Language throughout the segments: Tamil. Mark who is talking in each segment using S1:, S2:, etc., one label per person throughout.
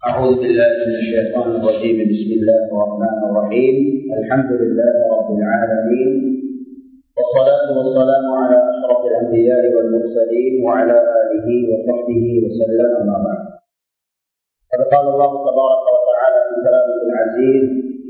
S1: أعوذ بالله من الشيطان الرجيم بسم الله الرحمن الرحيم الحمد لله رب العالمين والصلاة والسلام على أشرف الأنبياء والمرسلين وعلى آله وصحبه وسلم أما بعد قد قال الله تبارك وتعالى في كلامه العزيز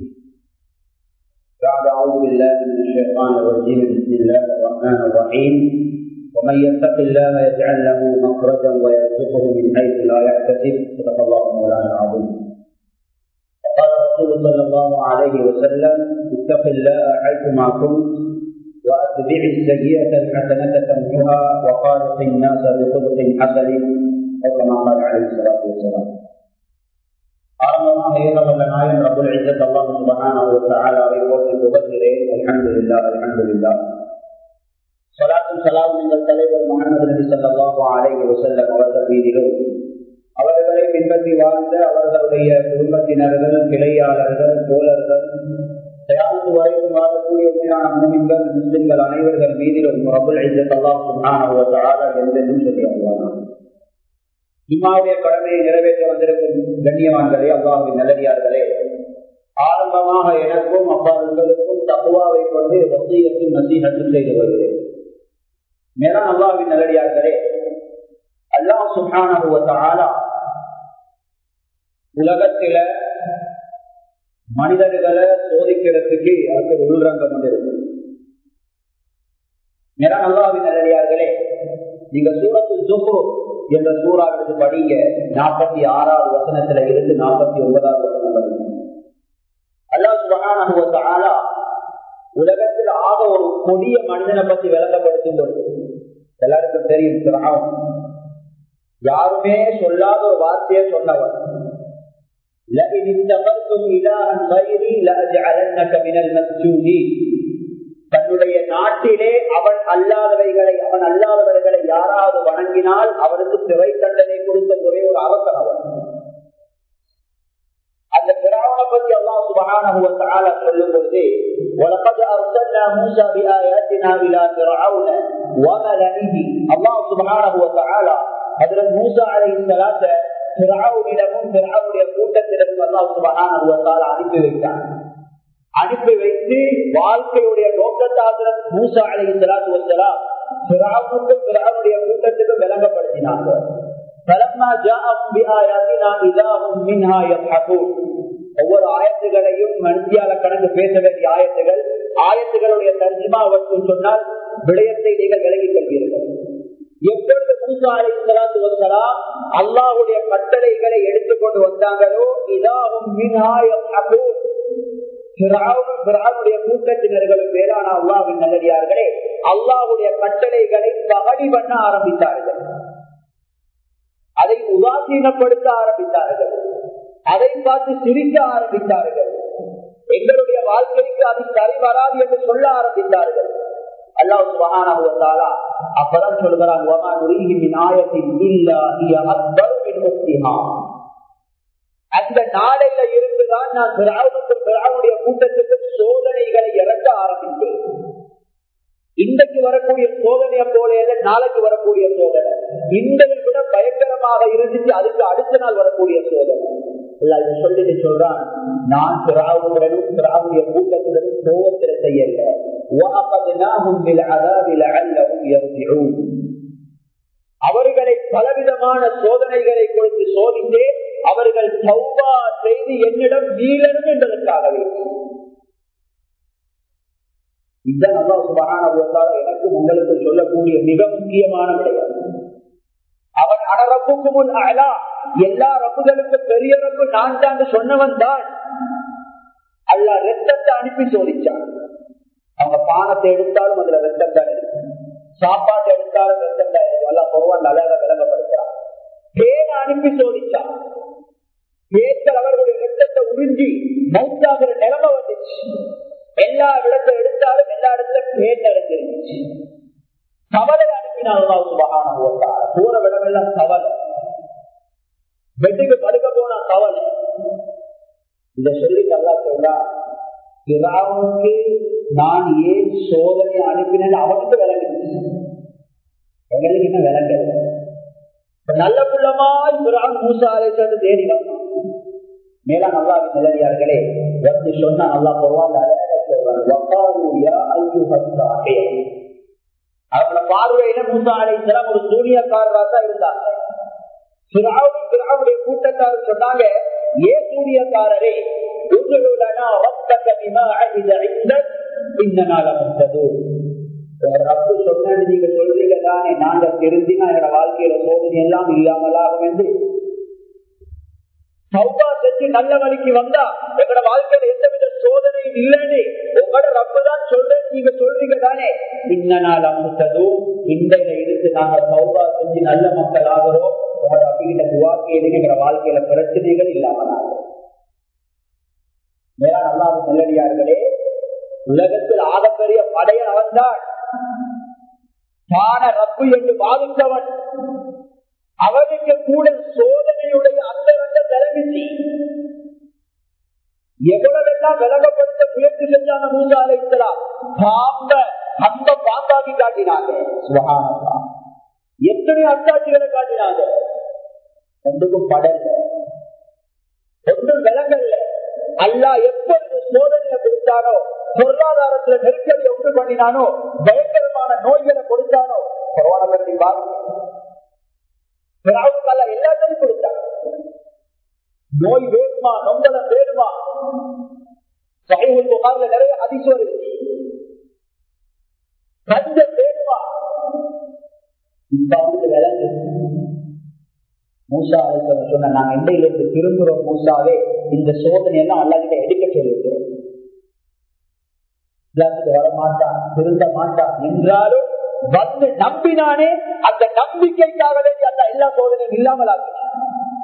S1: بعد أعوذ بالله من الشيطان الرجيم بسم الله الرحمن الرحيم ومن يتق الله يجعل له مخرجا ويرزقه من حيث لا يحتسب صدق الله مولانا العظيم وقال الرسول صلى الله عليه وسلم اتق الله حيثما كنت واتبع السيئه الحسنه تمحها وخالق الناس بخلق حسن او كما قال عليه الصلاه والسلام ஆரம்பமாக ஏகவல்ல நாயன் ரபுல் இஜத் அல்லாஹ் சுபஹானஹு வ தஆலாவை போற்றி புகழ்கிறேன் அல்ஹம்துலில்லாஹ் அல்ஹம்துலில்லாஹ் சலாத்தும் சலாம் எங்கள் தலைவர் முகமது நபி சல்லாஹு அலைஹி வஸல்லம் அவர்கள் மீதிலும் அவர்களை பின்பற்றி வாழ்ந்த அவர்களுடைய குடும்பத்தினர்கள் கிளையாளர்கள் தோழர்கள் தயாமத்து வரைக்கும் வாழக்கூடிய உண்மையான மூமின்கள் முஸ்லிம்கள் அனைவர்கள் மீதிலும் ரபுல் இஜத் அல்லாஹ் சுப்ஹானஹு வ தஆலா என்றென்றும் சொல்லி அல்லாஹ் இம்மாவுடைய கடமையை நிறைவேற்ற வந்திருக்கும் கண்ணியவான்களே அல்லாஹின் நல்லடியார்களே ஆரம்பமாக எனக்கும் அப்பா உங்களுக்கும் தகுவாவை கொண்டு வசியத்தும் நசீகத்தும் செய்து வருகிறேன் மேலாம் அல்லாவின் நல்லடியார்களே அல்லாஹ் சுகானா உலகத்தில மனிதர்களை சோதிக்கிறதுக்கு அதுக்கு உள்ரங்கம் வந்து இருக்கு மேலாம் அல்லாவின் நல்லடியார்களே நீங்க சூரத்து ஜுஹு என்ற சூறாவிற்கு படிங்க நாற்பத்தி ஆறாவது வசனத்துல இருந்து நாற்பத்தி ஒன்பதாவது வசனம் படிங்க அல்லாஹ் சுபகானா உலகத்தில் ஆக ஒரு கொடிய மனிதனை பற்றி விளங்கப்படுத்தும் பொழுது எல்லாருக்கும் தெரியும் யாருமே சொல்லாத ஒரு வார்த்தையை சொன்னவன் தன்னுடைய நாட்டிலே அவன் அல்லாதவைகளை அவன் அல்லாதவர்களை யாராவது வணங்கினால் அவனுக்கு சிறை தண்டனை கொடுத்த ஒரே ஒரு அரசன் அவன் அந்த பிராவண பத்தி அல்லாஹ் சுபஹானஹு வ தஆலா சொல்லும் பொழுது وَلَقَدْ أَرْسَلْنَا مُوسَى بِآيَاتِنَا إِلَى فِرْعَوْنَ وَمَلَئِهِ அல்லாஹ் சுபஹானஹு வ தஆலா ஹஜ்ரத் மூசா அலைஹிஸ்ஸலாத்த ஃபிரௌனிடமும் ஃபிரௌனுடைய கூட்டத்திடமும் அல்லாஹ் சுபஹானஹு வ தஆலா அனுப்பி வைத்தான் அனுப்பி வைத்து வாழ்க்கையுடைய நோக்கத்தாக மூசா அலைஹிஸ்ஸலாத்து வஸ்ஸலாம் ஃபிரௌனுக்கு ஃபிரௌனுடைய கூட்டத்துக்கு விளங்கப்படுத்தினாங்க ஒவ்வொரு ஆயத்துகளையும் மனுஷியால கணக்கு பேச வேண்டிய ஆயத்துகள் ஆயத்துகளுடைய தர்ஜிமா அவற்றுக்கு சொன்னால் விடயத்தை நீங்கள் விலகிக் கொள்வீர்கள் எப்பொழுது மூசா அலை சலாத்து வசலாம் அல்லாஹுடைய கட்டளைகளை எடுத்துக்கொண்டு வந்தாங்களோ இதாகும் கூட்டத்தினர்களும் மேலான அல்லாவின் நல்லடியார்களே அல்லாஹுடைய கட்டளைகளை பகடி பண்ண ஆரம்பித்தார்கள் அதை உதாசீனப்படுத்த ஆரம்பித்தார்கள் அதை பார்த்து சிரிக்க ஆரம்பித்தார்கள் எங்களுடைய வாழ்க்கைக்கு அது சரி வராது என்று சொல்ல ஆரம்பித்தார்கள் அல்லாஹ் சுபஹானஹு அப்பதான் சொல்கிறான் வமா நுரீஹி ஆயத்தின் இல்லா ஹிய அக்பர் மின் உக்திஹா அந்த நாளையில இருந்துதான் நான் பிராவுக்கு பிராவுடைய கூட்டத்துக்கு சோதனைகளை இறக்க ஆரம்பித்தேன் இன்றைக்கு வரக்கூடிய சோதனையை போல நாளைக்கு வரக்கூடிய சோதனை இன்றைய விட பயங்கரமாக இருந்துச்சு அதுக்கு அடுத்த நாள் வரக்கூடிய சோதனை சொல்லிட்டு சொல்றான் நான் திராவுடனும் திராவுடைய கூட்டத்துடனும் கோவத்தில செய்யல அவர்களை பலவிதமான சோதனைகளை கொடுத்து சோதித்து அவர்கள் சௌபா செய்து என்னிடம் மீளணும் என்பதற்காகவே இதுதான் அல்லா சுபகான எனக்கும் உங்களுக்கு சொல்லக்கூடிய மிக முக்கியமான விடயம் அவன் அனரப்புக்கு முன் அழா எல்லா ரப்புகளுக்கு பெரிய ரப்பு நான் தான் சொன்னவன் தான் அல்ல ரத்தத்தை அனுப்பி சோதிச்சான் அவங்க பானத்தை எடுத்தாலும் அதுல ரத்தம் தான் சாப்பாட்டை எடுத்தாலும் ரத்தம் தான் அல்ல பொதுவான் அழக விளங்கப்படுத்துறான் பேரை அனுப்பி சோதிச்சான் பேச்சல் அவர்களுடைய ரத்தத்தை உறிஞ்சி மௌத்தாகிற நிலைமை வந்துச்சு எல்லா இடத்தை எடுத்தாலும் எல்லா இடத்துல பேர் நடந்திருந்துச்சு கவலை அனுப்பினார் போற விடமெல்லாம் கவலை பெட்டுக்கு படுக்க போனா கவலை இந்த சொல்லி நல்லா சொல்றா பிராவுக்கு நான் ஏன் சோதனை அனுப்பினேன் அவனுக்கு விளங்குச்சு எங்களுக்கு என்ன விளங்கல நல்ல புள்ளமாய் பிரான் மூசா அலைச்சது தேடி வந்தான் மேலான அல்லாவின் நிலையார்களே வந்து சொன்னா அல்லா பொருவாங்க அவங்கள பார்வையில மூசா அலைத்தலாம் ஒரு சூனியக்காரராக தான் இருந்தாங்க பிராவுடைய கூட்டத்தாரர் சொன்னாங்க ஏ சூனியக்காரரே இந்த நாள வந்தது ரப்பு சொன்னது நீங்க சொல்றீங்க தானே நாங்க தெரிஞ்சுனா என்னோட வாழ்க்கையில சோதனை எல்லாம் இல்லாமலாகும் என்று சௌபா செஞ்சு நல்ல வழிக்கு வந்தா எங்களோட வாழ்க்கையில எந்தவித சோதனையும் இல்லைன்னு உங்களோட ரப்பு தான் சொல்றேன் நீங்க சொல்றீங்க தானே இந்த நாள் அமுத்ததும் இன்றையில இருந்து நாங்க சௌபா செஞ்சு நல்ல மக்கள் ஆகிறோம் உங்களோட அப்படிங்கிற துவாக்கியதுக்கு எங்களோட வாழ்க்கையில பிரச்சனைகள் இல்லாமலாகும் மேலா நல்லா நல்லடியார்களே உலகத்தில் ஆகப்பெரிய படையன் அவன்தான் தான ரப்பு என்று பாதித்தவன் அவனுக்கு கூட சோதனையுடைய அந்த வந்த தலைவிச்சி எவ்வளவெல்லாம் விலகப்படுத்த முயற்சி செஞ்சாங்க மூன்று அழைக்கலாம் பாம்ப அந்த பாம்பாக்கி காட்டினாங்க சுகானந்தா எத்தனை அத்தாட்சிகளை காட்டினாங்க ஒன்றுக்கும் படல ஒன்றும் விலங்கல்ல அல்லா எப்பொழுது சோதனையை கொடுத்தானோ பொருளாதாரத்துல நெருக்கடியை உண்டு பண்ணினானோ பயங்கரமான நோய்களை கொடுத்தானோ கொரோனா பற்றி பாருங்க எல்லாத்தையும் கொடுத்தாங்க நோய் வேணுமா நொங்கலம் வேணுமா சகைவுள் புகார்ல நிறைய அதிசயம் இருக்கு கஞ்சம் வேணுமா இப்ப அவனுக்கு விளங்கு மூசா சொன்ன நாங்க இண்டையில இருந்து திரும்புறோம் மூசாவே இந்த சோதனை எல்லாம் அல்லாக்கிட்ட எடுக்க சொல்லியிருக்கேன் வர மாட்டான் திருந்த மாட்டான் என்றாலும் வந்து நம்பினானே அந்த நம்பிக்கைக்காக வேண்டி அந்த எல்லா சோதனையும் இல்லாமல் ஆக்கினான்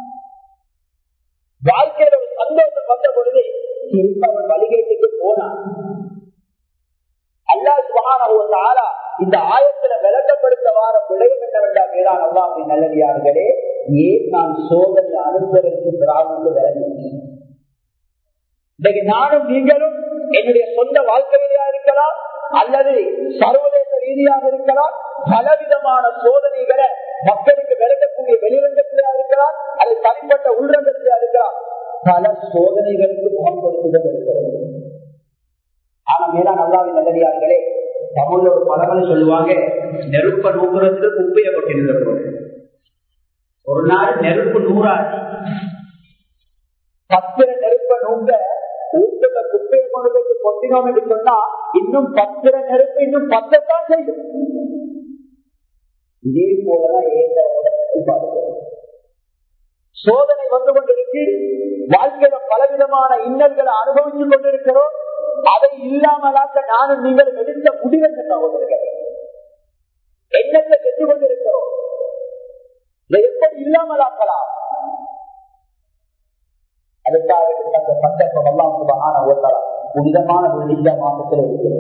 S1: வாழ்க்கையில ஒரு சந்தோஷம் வந்த பொழுது திரும்ப அவன் வழிகேட்டுக்கு போனான் அல்லா சுகான இந்த ஆயத்துல விளக்கப்படுத்த வார விடயம் என்னவென்றால் மேலான அல்லாவின் நல்லடியார்களே ஏன் நான் சோதனை அனுப்புவதற்கு திராவிட்டு விளங்குகிறேன் இன்னைக்கு நானும் நீங்களும் என்னுடைய சொந்த வாழ்க்கையிலேயா இருக்கலாம் அல்லது சர்வதேச ரீதியாக இருக்கலாம் பலவிதமான சோதனைகளை மக்களுக்கு விளக்கக்கூடிய வெளிரங்கத்திலா இருக்கலாம் அது தனிப்பட்ட உள்ரங்கத்திலா இருக்கலாம் பல சோதனைகளுக்கு முகம் கொடுத்துதான் இருக்கிறது ஆனா மேலா நல்லாவின் நல்லடியார்களே தமிழ்ல ஒரு பழமொழி சொல்லுவாங்க நெருப்ப நூக்குறதுக்கு குப்பையை கொட்டிருந்த ஒரு நாள் நெருப்பு நூறாச்சு பத்திர நெருப்ப நூங்க ஊட்டுல குப்பையை கொண்டு போய் கொட்டினோம் என்று சொன்னா இன்னும் பத்திர நெருப்பு இன்னும் பத்தத்தான் செய்யும் இதே போலதான் ஏற்ற சோதனை வந்து கொண்டிருக்கு வாழ்க்கையில பலவிதமான இன்னல்களை அனுபவித்துக் கொண்டிருக்கிறோம் அதை இல்லாமலாக்க நானும் நீங்கள் எடுத்த முடிவென்ற சகோதரர்கள் எண்ணத்தை பெற்றுக் கொண்டிருக்கிறோம் இதை எப்படி இல்லாமலாக்கலாம் அதுக்காக சந்தர்ப்பம் எல்லாம் சுபகான ஓட்டலாம் புனிதமான ஒரு நிஜ மாசத்தில் இருக்கிறது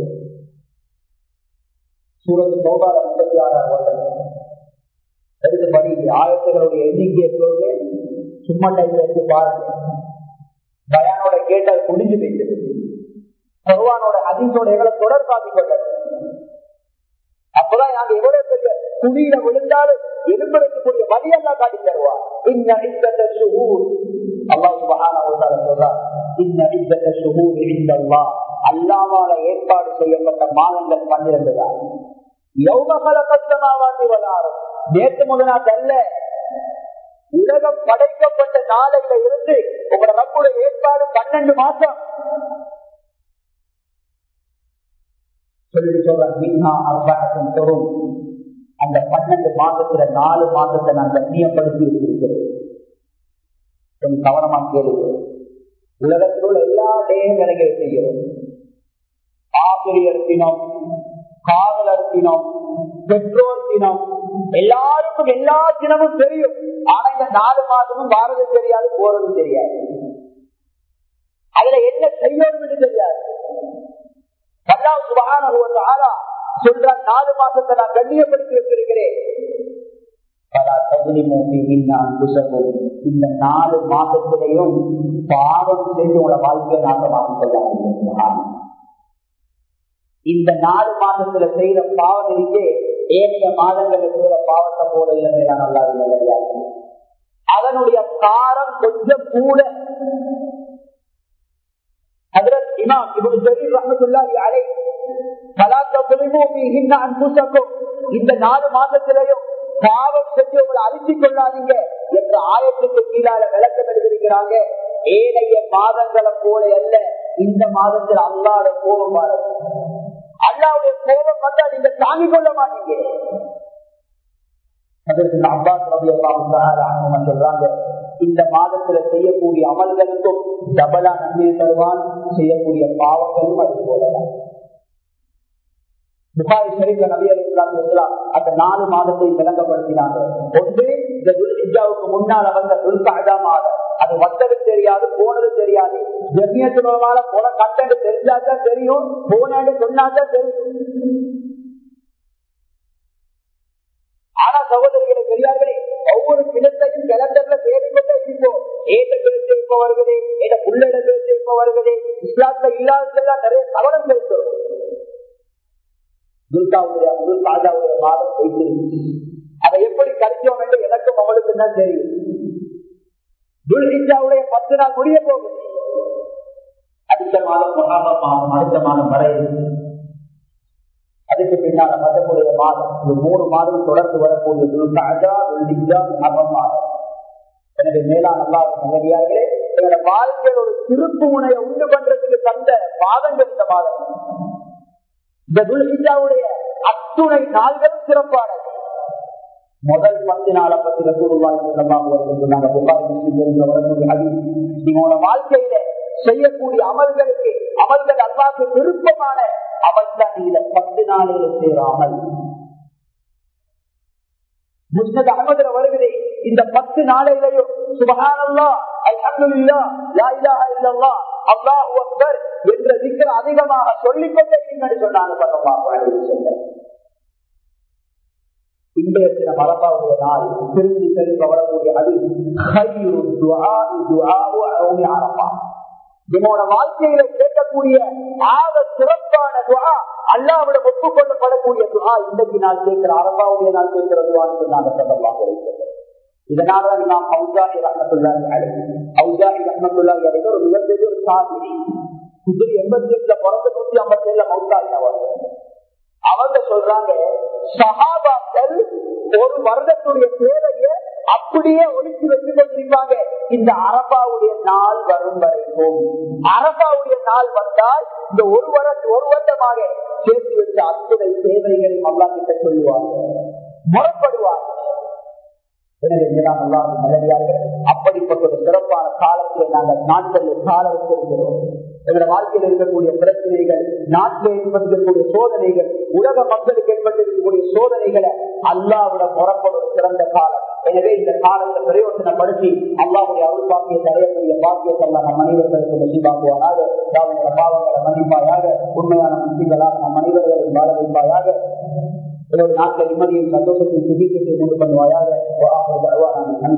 S1: சூரத்து சோபால முப்பத்தி ஆறாம் ஓட்டம் எடுத்தபடி ஆயத்தங்களுடைய எண்ணிக்கையை சொல்ல சும்மா டைம்ல எடுத்து பாருங்க பயானோட கேட்டால் முடிஞ்சு வைத்தது பகவானோட அதிசோட எங்களை தொடர்பாக்கி கொண்டது அப்பதான் நாங்க எவ்வளவு பெரிய குடியில விழுந்தாலும் எலும்பெடுக்கக்கூடிய வழியெல்லாம் காட்டி தருவார் இந்த இத்தத்தை சுகூர் அல்லா சுபகான சொல்றார் இந்த இத்தத்தை சுகூர் இருந்தல்லா அல்லாவால ஏற்பாடு செய்யப்பட்ட மாதங்கள் பன்னிரண்டு தான் யௌமகல கஷ்டமாவாதி வளாரும் நேற்று முதலாட்டு அல்ல உலகம் படைக்கப்பட்ட நாளையில இருந்து உங்களோட ரப்புடைய ஏற்பாடு பன்னெண்டு மாசம் சொல்லிட்டு சொல்றேன் தரும் அந்த பன்னெண்டு மாதத்துல நாலு மாதத்தை நான் கண்ணியப்படுத்தி வச்சிருக்கிறேன் கொஞ்சம் கவனமா கேளுங்க உலகத்தில் உள்ள எல்லா டேயும் விலகை செய்கிறோம் ஆசிரியர் தினம் காதலர் தினம் பெற்றோர் தினம் எல்லாருக்கும் எல்லா தினமும் தெரியும் ஆனா இந்த நாலு மாதமும் வாரது தெரியாது போறது தெரியாது அதுல என்ன செய்யணும் தெரியாது சுபகான சொல்ற நாலு மாசத்தை நான் கண்ணியப்படுத்தி வச்சிருக்கிறேன் இந்த நாலு மாதத்திலையும் பாவம் செய்து உங்களோட வாழ்க்கையை நாங்கள் மாற்றிக்கொள்ள இந்த நாலு மாதத்துல செய்யற பாவம் இருக்கே ஏனைய மாதங்களில் செய்யற பாவத்தை போல இல்லை நல்லா இல்லை அதனுடைய காரம் கொஞ்சம் கூட இமாம் இவரு ஜரீர் ரஹமத்துல்லாஹி அலை இந்த நாலு மாதத்திலையும் பாவம் செஞ்சு உங்களை அழித்துக் கொள்ளாதீங்க என்ற ஆயத்துக்கு கீழால விளக்கம் எழுதியிருக்கிறாங்க ஏனைய மாதங்களை போல அல்ல இந்த மாதத்தில் அல்லாத கோபம் பாருங்க அல்லாவுடைய கோபம் வந்தா நீங்க தாங்கிக் கொள்ள மாட்டீங்க அதற்கு அப்பாஸ் ரவி அல்லாஹ் சொல்றாங்க இந்த மாதத்துல செய்யக்கூடிய அமல்களுக்கும் டபலா நன்மை தருவான் செய்யக்கூடிய பாவங்களும் அது போலதான் புகாரி ஷரீஃப்ல நபி அலி இஸ்லாம் அந்த நாலு மாதத்தை விளங்கப்படுத்தினாங்க ஒன்று இந்த துல்ஹிஜாவுக்கு முன்னால வந்த துல்காஜா மாதம் அது வந்தது தெரியாது போனது தெரியாது ஜெமியத்தினால போன கட்டண்டு தெரிஞ்சாதான் தெரியும் போனேன்னு சொன்னாதான் தெரியும் ஆனா சகோதரிகளை தெரியாதே ஒவ்வொரு கிணத்தையும் கிளண்டர்ல தேடிக்கொண்டே இருப்போம் ஏத கிழத்து இப்ப வருகிறது ஏத புள்ளட கிழத்து இப்ப வருகிறது இஸ்லாத்துல இல்லாததெல்லாம் நிறைய கவனம் செலுத்தும் துர்காவுடைய துர்காஜாவுடைய மாதம் வைத்திருக்கு அதை எப்படி கழிச்சோம் என்று எனக்கும் அவளுக்கு தான் தெரியும் துல்ஹிஜாவுடைய பத்து நாள் முடிய போகுது அடுத்த மாதம் மகாப மாதம் அடுத்த மாதம் வரை அதுக்கு பின்னால மதமுடைய மாதம் இந்த மூணு மாதம் தொடர்ந்து வரக்கூடிய துல்காஜா துல்ஹிஜா மகாப மாதம் எனவே மேலான அல்லாஹ் நல்லடியார்களே என்னோட வாழ்க்கையில் ஒரு திருப்பு முனையை உண்டு பண்றதுக்கு தந்த மாதங்கள் இந்த மாதம் இந்த துல்ஹிஜாவுடைய அத்துணை நாள்களும் சிறப்பானது முதல் பத்து நாளை பத்தி நீங்களோட வாழ்க்கையில செய்யக்கூடிய அமல்களுக்கு அமல்கள் அல்லாக்கு விருப்பமான அமல் தான் நீங்க பத்து நாளில செய்யற அமல் முஸ்னத் அகமதுல வருகிறே இந்த பத்து நாளையிலையும் சுபகானல்லா அல்ஹம்துலில்லா லா இலாஹா இல்லல்லாஹ் அல்லாஹு அக்பர் என்ற திக்கர் அதிகமாக சொல்லிக் கொண்டே என்று சொன்னாங்க சல்லல்லாஹு அலைஹி வஸல்லம் இன்றைய தின மரபாவுடைய நாள் திரும்பி திரும்ப வரக்கூடிய அது நம்மோட வாழ்க்கையில கேட்கக்கூடிய ஆக சிறப்பான துவா அல்லாவிட ஒப்புக்கொள்ளப்படக்கூடிய துவா இன்றைக்கு நாள் கேட்கிற அரபாவுடைய நாள் கேட்கிற துவான்னு சொன்னாங்க சல்லல்லாஹு இதனாலதான் நாம் ஹவுசாஹி ரஹமத்துல்லாஹி அலைஹி ஹவுசாஹி ரஹமத்துல்லாஹி அலைஹி ஒரு மிகப்பெரிய ஒரு சாதிரி இது எண்பத்தி எட்டுல பிறந்த நூத்தி ஐம்பத்தி ஏழுல மவுத்தாகி அவங்க அவங்க சொல்றாங்க சகாபாக்கள் ஒரு வருடத்துடைய தேவையை அப்படியே ஒழிச்சு வச்சு கொண்டிருப்பாங்க இந்த அரபாவுடைய நாள் வரும் வரைக்கும் அரபாவுடைய நாள் வந்தால் இந்த ஒரு வர ஒரு வருடமாக சேர்த்து வச்ச அத்துணை தேவைகளை அல்லா கிட்ட சொல்லுவாங்க முறப்படுவாங்க எனவே இதெல்லாம் அல்லாஹ் நல்லடியார்கள் அப்படிப்பட்ட ஒரு சிறப்பான காலத்தில் நாங்கள் நாட்களில் கால வச்சிருக்கிறோம் எங்களுடைய வாழ்க்கையில் இருக்கக்கூடிய பிரச்சனைகள் நாட்டில் ஏற்பட்டிருக்கக்கூடிய சோதனைகள் உலக மக்களுக்கு ஏற்பட்டிருக்கக்கூடிய சோதனைகளை அல்லாவிட புறப்படும் சிறந்த காலம் எனவே இந்த காலத்தை பிரயோஜனப்படுத்தி அல்லாவுடைய அருள் பாக்கியத்தை அடையக்கூடிய பாக்கியத்தை எல்லாம் நம் மனிதர்களுக்கு நசிபாக்குவாராக அவங்கள பாவங்களை மன்னிப்பாயாக உண்மையான முஸ்லிம்களாக நம் மனிதர்களை வாழ வைப்பாயாக நாட்டில் நிம்மதியும் சந்தோஷத்தையும் சிகிச்சை கொண்டு பண்ணுவாயாக